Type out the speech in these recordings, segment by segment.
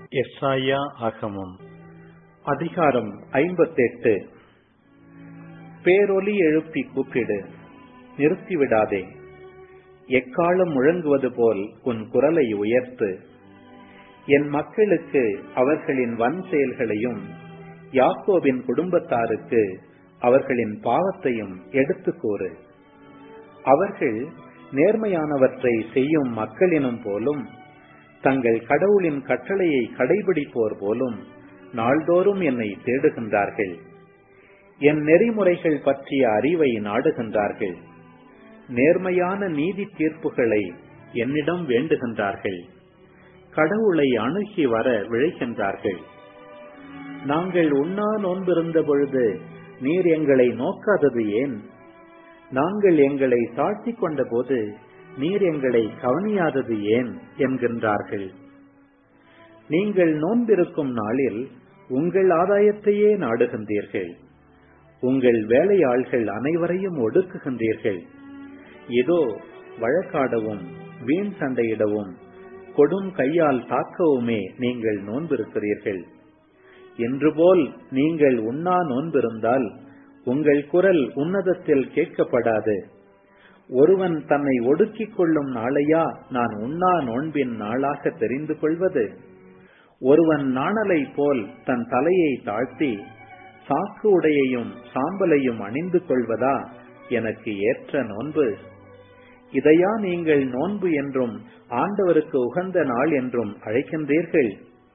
எஸ்ஐயா ஆகமம் அதிகாரம் ஐம்பத்தெட்டு பேரொலி எழுப்பி கூப்பிடு நிறுத்திவிடாதே எக்காலம் முழங்குவது போல் உன் குரலை உயர்த்து என் மக்களுக்கு அவர்களின் வன் செயல்களையும் யாக்கோபின் குடும்பத்தாருக்கு அவர்களின் பாவத்தையும் எடுத்துக் கூறு அவர்கள் நேர்மையானவற்றை செய்யும் மக்களினும் போலும் தங்கள் கடவுளின் கட்டளையை கடைபிடிப்போர் போலும் நாள்தோறும் என்னை தேடுகின்றார்கள் என் நெறிமுறைகள் பற்றிய அறிவை நாடுகின்றார்கள் நேர்மையான நீதி தீர்ப்புகளை என்னிடம் வேண்டுகின்றார்கள் கடவுளை அணுகி வர விழைகின்றார்கள் நாங்கள் உண்ணா நோன்பிருந்த பொழுது நீர் எங்களை நோக்காதது ஏன் நாங்கள் எங்களை தாழ்த்திக் கொண்ட போது நீர் எங்களை கவனியாதது ஏன் என்கின்றார்கள் நீங்கள் நோன்பிருக்கும் நாளில் உங்கள் ஆதாயத்தையே நாடுகின்றீர்கள் உங்கள் வேலையாள்கள் அனைவரையும் ஒடுக்குகின்றீர்கள் இதோ வழக்காடவும் வீண் சண்டையிடவும் கொடும் கையால் தாக்கவுமே நீங்கள் நோன்பிருக்கிறீர்கள் என்று போல் நீங்கள் உண்ணா நோன்பிருந்தால் உங்கள் குரல் உன்னதத்தில் கேட்கப்படாது ஒருவன் தன்னை ஒடுக்கிக் கொள்ளும் நாளையா நான் உண்ணா நோன்பின் நாளாக தெரிந்து கொள்வது ஒருவன் நாணலை போல் தன் தலையை தாழ்த்தி சாக்கு உடையையும் சாம்பலையும் அணிந்து கொள்வதா எனக்கு ஏற்ற நோன்பு இதையா நீங்கள் நோன்பு என்றும் ஆண்டவருக்கு உகந்த நாள் என்றும் அழைக்கின்றீர்கள்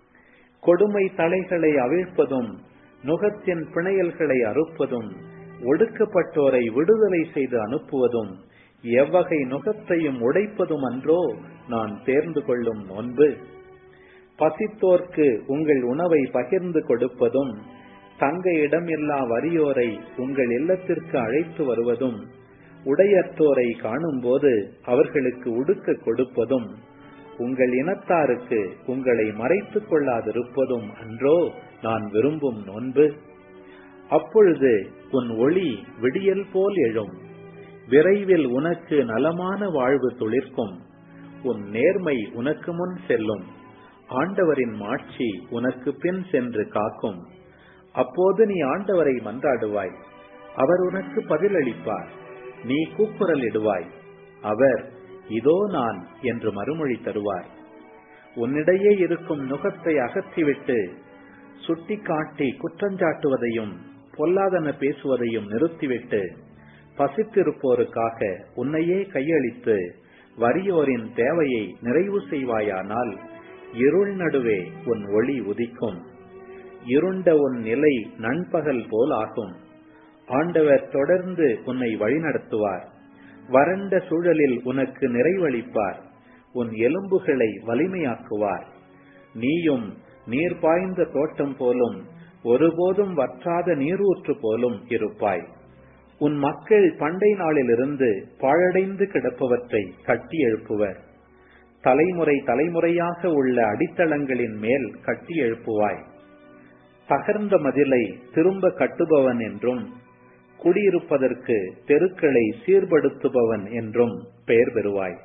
கொடுமை தலைகளை அவிழ்ப்பதும் நுகத்தின் பிணையல்களை அறுப்பதும் ஒடுக்கப்பட்டோரை விடுதலை செய்து அனுப்புவதும் எவ்வகை நுகத்தையும் உடைப்பதும் அன்றோ நான் தேர்ந்து கொள்ளும் நோன்பு பசித்தோர்க்கு உங்கள் உணவை பகிர்ந்து கொடுப்பதும் தங்க இடமில்லா வறியோரை உங்கள் இல்லத்திற்கு அழைத்து வருவதும் உடையற்றோரை காணும்போது அவர்களுக்கு உடுக்க கொடுப்பதும் உங்கள் இனத்தாருக்கு உங்களை மறைத்துக் கொள்ளாதிருப்பதும் அன்றோ நான் விரும்பும் நோன்பு அப்பொழுது உன் ஒளி விடியல் போல் எழும் விரைவில் உனக்கு நலமான வாழ்வு துளிர்க்கும் உன் நேர்மை உனக்கு முன் செல்லும் ஆண்டவரின் மாட்சி உனக்கு பின் சென்று காக்கும் அப்போது நீ ஆண்டவரை மன்றாடுவாய் அவர் உனக்கு பதிலளிப்பார் நீ கூக்குரல் இடுவாய் அவர் இதோ நான் என்று மறுமொழி தருவார் உன்னிடையே இருக்கும் நுகத்தை அகற்றிவிட்டு சுட்டிக்காட்டி குற்றஞ்சாட்டுவதையும் பொல்லாதன பேசுவதையும் நிறுத்திவிட்டு பசித்திருப்போருக்காக உன்னையே கையளித்து வறியோரின் தேவையை நிறைவு செய்வாயானால் இருள் நடுவே உன் ஒளி உதிக்கும் இருண்ட உன் நிலை நண்பகல் போல் ஆகும் ஆண்டவர் தொடர்ந்து உன்னை வழிநடத்துவார் வறண்ட சூழலில் உனக்கு நிறைவளிப்பார் உன் எலும்புகளை வலிமையாக்குவார் நீயும் நீர் பாய்ந்த தோட்டம் போலும் ஒருபோதும் வற்றாத நீரூற்று போலும் இருப்பாய் உன் மக்கள் பண்டை நாளிலிருந்து பாழடைந்து கிடப்பவற்றை கட்டி எழுப்புவர் தலைமுறை தலைமுறையாக உள்ள அடித்தளங்களின் மேல் கட்டி எழுப்புவாய் தகர்ந்த மதிலை திரும்ப கட்டுபவன் என்றும் குடியிருப்பதற்கு தெருக்களை சீர்படுத்துபவன் என்றும் பெயர் பெறுவாய்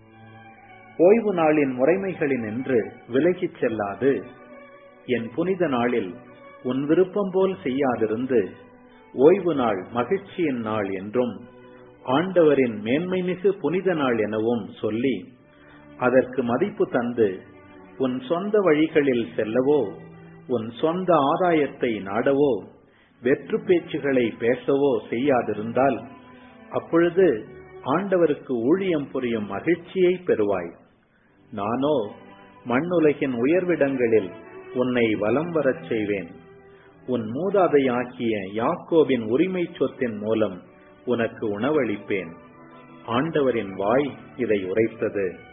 ஓய்வு நாளின் முறைமைகளின் என்று விலகிச் செல்லாது என் புனித நாளில் உன் விருப்பம் போல் செய்யாதிருந்து ஓய்வு நாள் மகிழ்ச்சியின் நாள் என்றும் ஆண்டவரின் மேன்மை மிகு புனித நாள் எனவும் சொல்லி அதற்கு மதிப்பு தந்து உன் சொந்த வழிகளில் செல்லவோ உன் சொந்த ஆதாயத்தை நாடவோ வெற்று பேச்சுகளை பேசவோ செய்யாதிருந்தால் அப்பொழுது ஆண்டவருக்கு ஊழியம் புரியும் மகிழ்ச்சியை பெறுவாய் நானோ மண்ணுலகின் உயர்விடங்களில் உன்னை வலம் வரச் செய்வேன் உன் மூதாதையாக்கிய யாக்கோபின் உரிமை சொத்தின் மூலம் உனக்கு உணவளிப்பேன் ஆண்டவரின் வாய் இதை உரைத்தது